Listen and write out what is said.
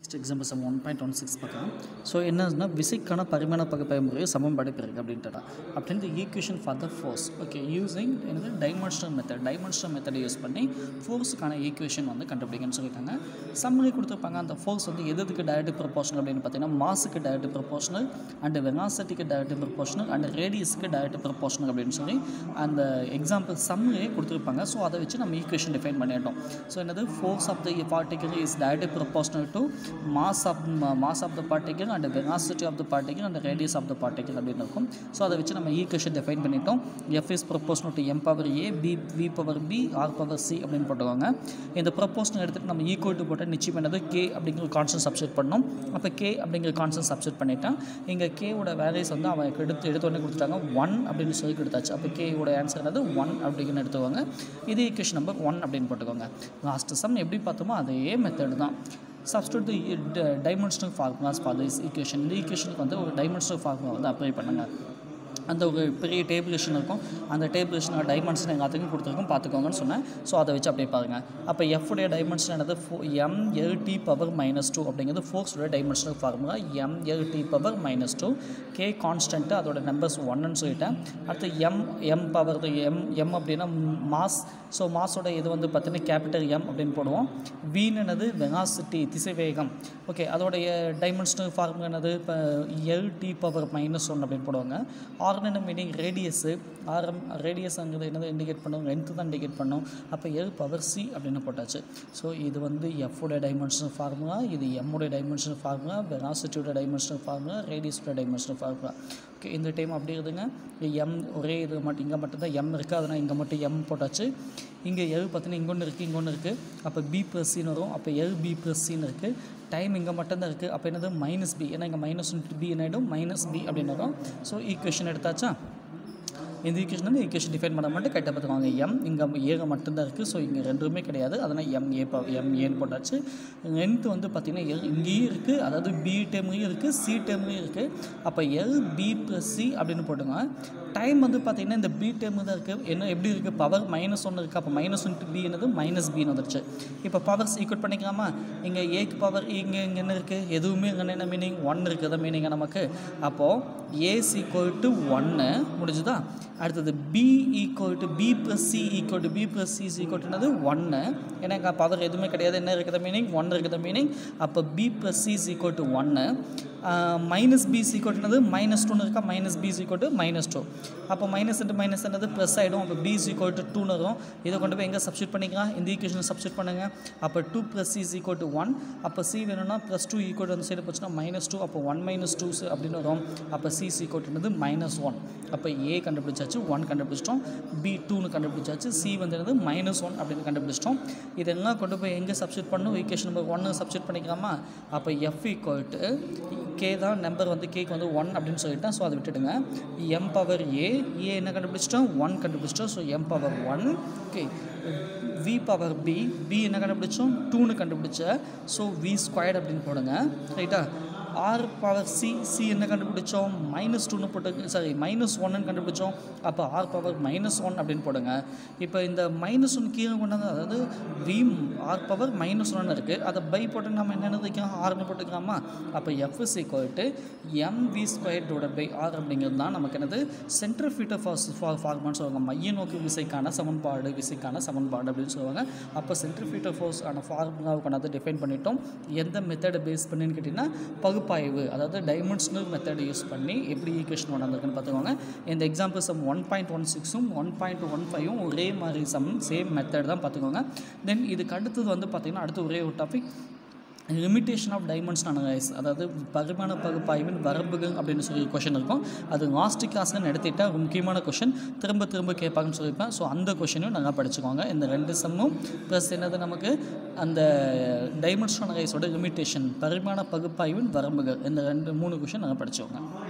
next example sum one point one six பார்க்கலாம் so என்னன்னா விசைக்கான பரிமாண பகுப்பாய்வு முறையை சமன்பாடு பிறகு அப்படின்ட்டு அப்படின்ட்டு equation for the force okay using என்னது டைமென்ஷனல் மெத்தட் டைமென்ஷனல் மெத்தடை யூஸ் பண்ணி ஃபோர்ஸுக்கான ஈக்குவேஷன் வந்து கண்டுபிடிக்கணும்னு சொல்லியிருக்காங்க சம்மளி கொடுத்துருப்பாங்க அந்த ஃபோர்ஸ் வந்து எது எதுக்கு டைரக்ட் ப்ரொபோஷனல் அப்படின்னு பார்த்தீங்கன்னா மாஸுக்கு டைரக்ட் ப்ரொபோஷனல் அண்ட் வெனாசிட்டிக்கு டைரக்ட் ப்ரொபோஷனல் அண்ட் ரேடியஸுக்கு டைரக்ட் ப்ரொபோஷனல் அப்படின்னு சொல்லி அந்த எக்ஸாம்பிள் சம்மிலே கொடுத்துருப்பாங்க ஸோ அதை வச்சு நம்ம ஈக்குவேஷன் டிஃபைன் பண்ணிட்டோம் ஸோ என்னது force of the particle is direct proportional to mass of mass of the particle and velocity of the particle and radius of the particle அப்படின்னு இருக்கும் ஸோ அதை வச்சு நம்ம ஈக்குவேஷன் டிஃபைன் பண்ணிட்டோம் F is proportional to M power A B V power B R power C அப்படின்னு போட்டுக்கோங்க இந்த proportional எடுத்துகிட்டு நம்ம ஈக்குவல் டு போட்டால் நிச்சயம் என்னது கே அப்படிங்கிற கான்ஸ்டன்ட் சப்ஸ்டியூட் பண்ணோம் அப்போ கே அப்படிங்கிற கான்ஸ்டன்ட் சப்ஸ்டியூட் பண்ணிட்டான் இங்கே கேவோட வேல்யூஸ் வந்து அவன் எடுத்து எடுத்த உடனே கொடுத்துட்டாங்க ஒன் அப்படின்னு சொல்லி கொடுத்தாச்சு அப்போ கேவோட ஆன்சர் என்னது ஒன் அப்படின்னு எடுத்துக்கோங்க இது ஈக்குவேஷன் நம்பர் ஒன் அப்படின்னு போட்டுக்கோங்க லாஸ்ட் சம் எப்படி பார்த்தோமோ அதே மெத்தட் தான் substitute the dimensional formulas for this equation இந்த ஈக்குவேஷனுக்கு வந்து ஒரு டைமென்ஷனல் ஃபார்முலா வந்து அப்ளை பண்ணுங்கள் அந்த ஒரு பெரிய டேபிளேஷன் இருக்கும் அந்த டேபிளேஷனோட டைமென்ஷன் எல்லாத்துக்கும் கொடுத்துருக்கும் பார்த்துக்கோங்கன்னு சொன்னேன் ஸோ அதை வச்சு அப்படியே பாருங்கள் அப்போ எஃப்டைய டைமென்ஷன் என்னது ஃபோ M L T power minus two அப்படிங்கிறது ஃபோர்ஸோட dimensional formula M L T power minus two K constant அதோட நம்பர்ஸ் ஒன்னுன்னு சொல்லிட்டேன் அடுத்து M M power M M அப்படின்னா மாஸ் ஸோ மாஸோட இது வந்து பார்த்தீங்கன்னா கேபிட்டல் எம் அப்படின்னு போடுவோம் வீணுனது வெனாசிட்டி திசைவேகம் ஓகே அதோடைய டைமென்ஷனல் ஃபார்முலா என்னது இப்போ எல்டி பவர் மைனஸ் ஒன் அப்படின்னு போடுவாங்க ஆர்னு மீனிங் ரேடியஸு ஆரம் ரேடியஸ்ங்கிறது என்னது இண்டிகேட் பண்ணும் லென்த்து தான் இண்டிகேட் பண்ணும் அப்போ எல் பவர் சி அப்படின்னு போட்டாச்சு ஸோ இது வந்து எஃபோட டைமென்ஷனல் ஃபார்முலா இது எம்மோட டைமென்ஷனல் ஃபார்முலா வெனாசிட்டியோட டைமென்ஷனல் ஃபார்முலா ரேடியஸோட டைமென்ஷனல் ஃபார்முலா ஓகே இந்த டைம் அப்படி இருக்குதுங்க எம் ஒரே இது மட்டும் இங்கே மட்டும்தான் எம் இருக்குது அதனால் இங்கே மட்டும் எம் போட்டாச்சு இங்கே எல் பார்த்தீங்கன்னா இங்கே ஒன்று இருக்குது இங்கே ஒன்று இருக்குது அப்போ பி ப்ளஸ் சின்னு வரும் அப்போ எல் பி ப்ளஸ் சின்னு இருக்குது டைம் இங்கே மட்டும்தான் இருக்குது அப்போ என்னது மைனஸ் பி ஏன்னா இங்கே மைனஸ் பி என்ன ஆகிடும் மைனஸ் பி அப்படின்னு வரும் ஸோ ஈக்குவேஷன் எடுத்தாச்சா இந்த ஈக்குவேஷன் வந்து ஈக்குவேஷன் டிஃபைன் பண்ண மட்டும் கரெக்டாக பார்த்துக்கோங்க எம் இங்கே ஏக மட்டும்தான் இருக்குது ஸோ இங்கே ரெண்டுமே கிடையாது அதனால் எம் ஏ ப எம் ஏன்னு போட்டாச்சு லென்த் வந்து பார்த்திங்கன்னா எல் இங்கேயும் இருக்குது அதாவது பி டேம்லேயும் இருக்குது சி டேம்லேயும் இருக்குது அப்போ எல் பி ப்ளஸ் சி அப்படின்னு போட்டுங்க டைம் வந்து பார்த்திங்கன்னா இந்த பி டேம் தான் இருக்குது என்ன எப்படி இருக்குது பவர் மைனஸ் ஒன்று இருக்குது அப்போ மைனஸ் ஒன்று பி என்னது மைனஸ் பின்னு வந்துருச்சு இப்போ பவர்ஸ் ஈக்குவல் பண்ணிக்கலாமா இங்கே ஏக்கு பவர் இங்கே இங்கே என்ன இருக்குது எதுவுமே இங்கே என்ன மீனிங் ஒன் இருக்குது மீனிங்க நமக்கு அப்போது ஏஸ் ஈக்குவல் டு ஒன்று முடிஞ்சுதா அடுத்தது B equal to B plus C equal to B plus C is equal டுனது ஒன்று ஏன்னா இங்கே பவர் எதுவுமே கிடையாது என்ன இருக்குது மீனிங் ஒன் இருக்குது மீனிங் அப்போ B plus C is equal to ஒன்று மைனஸ் பி ஈக்குவல் டுனது மைனஸ் டூன்னு இருக்கா minus B equal to minus two அப்போ மைனஸ் இன்ட்டு மைனஸ் என்னது ப்ளஸ் ஆகிடும் அப்போ பி ஈக்குவல் டு டூன்னு வரும் இதை கொண்டு போய் எங்கே சப்ஸ்டியூட் பண்ணிக்கலாம் இந்த ஈக்குவேஷன் சப்ஸ்டியூட் பண்ணுங்கள் அப்போ two plus C is equal to one அப்போ சி வேணும்னா ப்ளஸ் டூ ஈக்குவல் அந்த சைடு போச்சுன்னா மைனஸ் டூ அப்போ ஒன் மைனஸ் டூ அப்படின்னு வரும் அப்போ சி ஈக்குவல் டுனது மைனஸ் ஒன் அப்போ ஏ கண்டுபிடிச்சாச்சு ஒன் கண்டுபிடிச்சிட்டோம் பி டூன்னு கண்டுபிடிச்சாச்சு சி வந்து என்னது மைனஸ் ஒன் அப்படின்னு கண்டுபிடிச்சிட்டோம் இதெல்லாம் கொண்டு போய் எங்கே சப்ஸ்டியூட் பண்ணணும் ஈக்குவேஷன் நம்பர் ஒன்று சப்ஸ்டியூட் பண்ணிக்கலாமா அப்போ எஃப் ஈக்குவல் டு கே தான் நம்பர் வந்து கேக்கு வந்து ஒன் அப்படின்னு சொல்லிட்டேன் ஸோ அதை விட்டுடுங்க எம் பவர் ஏ ஏ என்ன கண்டுபிடிச்சிட்டோம் ஒன் கண்டுபிடிச்சிட்டோம் so M power one okay V power B B என்ன கண்டுபிடிச்சோம் டூன்னு கண்டுபிடிச்ச ஸோ வி ஸ்கொயர்ட் அப்படின்னு போடுங்க ரைட்டா ஆர் பவர் சி சி என்ன கண்டுபிடிச்சோம் மைனஸ் டூன்னு போட்டு சாரி மைனஸ் ஒன்னு கண்டுபிடிச்சோம் அப்போ ஆர் பவர் மைனஸ் ஒன் அப்படின்னு போடுங்க இப்போ இந்த மைனஸ் ஒன் கீழே கொண்டாந்து அதாவது வி ஆர் பவர் மைனஸ் ஒன்று இருக்குது அதை பை போட்டு நம்ம என்னென்ன வைக்கலாம் ஆர்னு போட்டுக்கலாமா அப்போ F is equal to M V square divide by R அப்படிங்கிறது தான் நமக்கு என்னது சென்ட்ரல் ஃபீட்டர் ஃபாஸ் ஃபார்மான்னு சொல்லுவாங்க மைய நோக்கு விசைக்கான சமன்பாடு விசைக்கான சமன்பாடு அப்படின்னு சொல்லுவாங்க அப்போ சென்ட்ரல் ஃபீட்டர் ஃபோர்ஸ் ஆன ஃபார்முலாவை கொண்டாந்து டிஃபைன் பண்ணிட்டோம் எந்த மெத்தடை பேஸ் பண்ணின்னு கேட்டிங்கன்னா பகுப்பாய்வு அதாவது டைமென்ஷனல் மெத்தட் யூஸ் பண்ணி எப்படி ஈக்குவேஷன் கொண்டாந்துருக்குன்னு பார்த்துக்கோங்க இந்த example sum one point one சிக்ஸும் ஒன் பாயிண்ட் ஒன் ஃபைவும் ஒரே மாதிரி சம் சேம் மெத்தட் தான் பார்த்துக்கோங்க தென் இதுக்கு அடுத்தது வந்து பார்த்திங்கன்னா அடுத்து ஒரே ஒரு topic limitation of dimension analyse அதாவது பரிமாண பகுப்பாய்வின் வரம்புகள் அப்படின்னு சொல்லி கொஷின் இருக்கும் அது லாஸ்ட் கிளாஸில் நடத்திட்டால் ஒரு முக்கியமான கொஷின் திரும்ப திரும்ப கேட்பாங்கன்னு சொல்லியிருப்பேன் ஸோ அந்த கொஷினும் நல்லா படிச்சுக்கோங்க இந்த ரெண்டு சம்மும் ப்ளஸ் என்னது நமக்கு அந்த டைமென்ஷன் அனலைஸோட லிமிட்டேஷன் பரிமாண பகுப்பாய்வின் வரம்புகள் இந்த ரெண்டு மூணு கொஷின் நல்லா படிச்சுக்கோங்க